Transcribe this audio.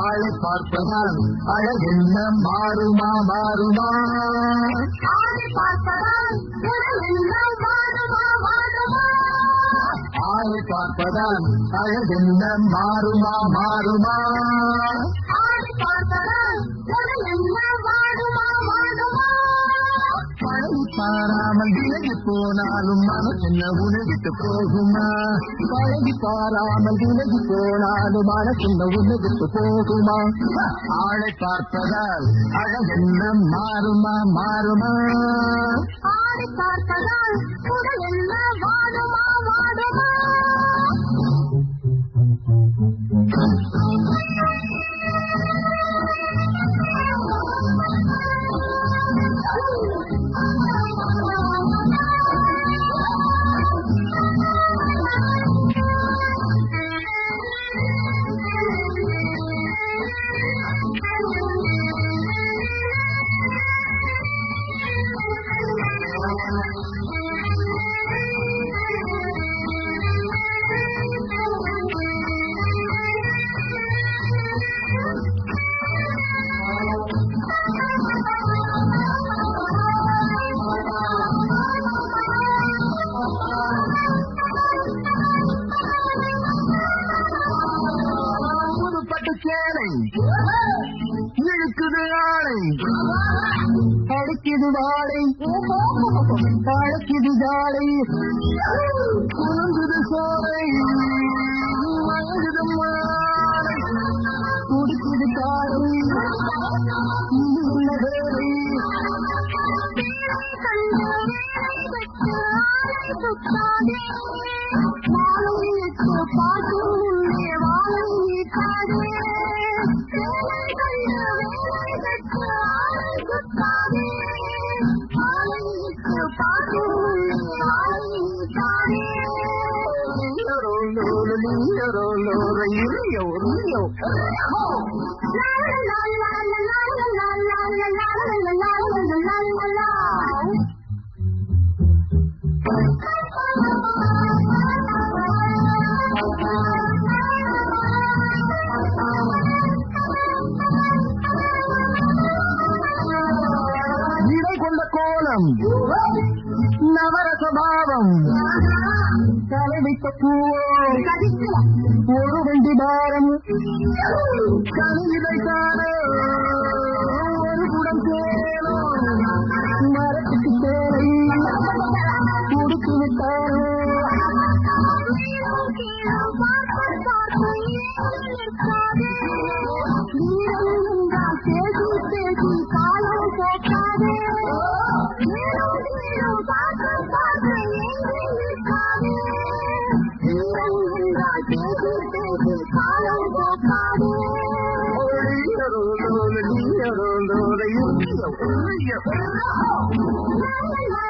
ஆளை பார்ப்பதால் அழகென்ன மாறுமா மாறுமா ஆளை பார்ப்பதால் உடலெல்லாம் வாடுமா வாடுமா ஆளை பார்ப்பதால் அழகென்ன மாறுமா மாறுமா ஆளை பார்ப்பதால் உடலெல்லாம் வாடுமா வாடுமா பழகி பாராமல் விலகி போனாலும் மனசென்ன உணவிட்டு போகுமா பழகி பாராமல் விலகி போனாலும் மனசென்ன உணவிட்டு போகுமா ஆளை பார்ப்பதால் அழகென்ன மாறுமா மாறுமா ஆளை பார்ப்பதால் உடலெல்லாம் வாடுமா வாடுமா புதுப்பட்டு சேலை இழுக்குது ஆளை அடிக்குது வாழை அழைக்குது ஜாலை குழங்குது சோலை மயங்குது மாலை குடிக்குது காலை இது உள்ள வேலை இடை கொண்ட கோலம் நவரச பாவம் தலைவித்த பூவோ ஒரு வண்டி பாரம் கனிதை காண ஒரு குடம் சேலம் மரத்துக்கு சேலை கொடுத்து விட்டாரோ காலம்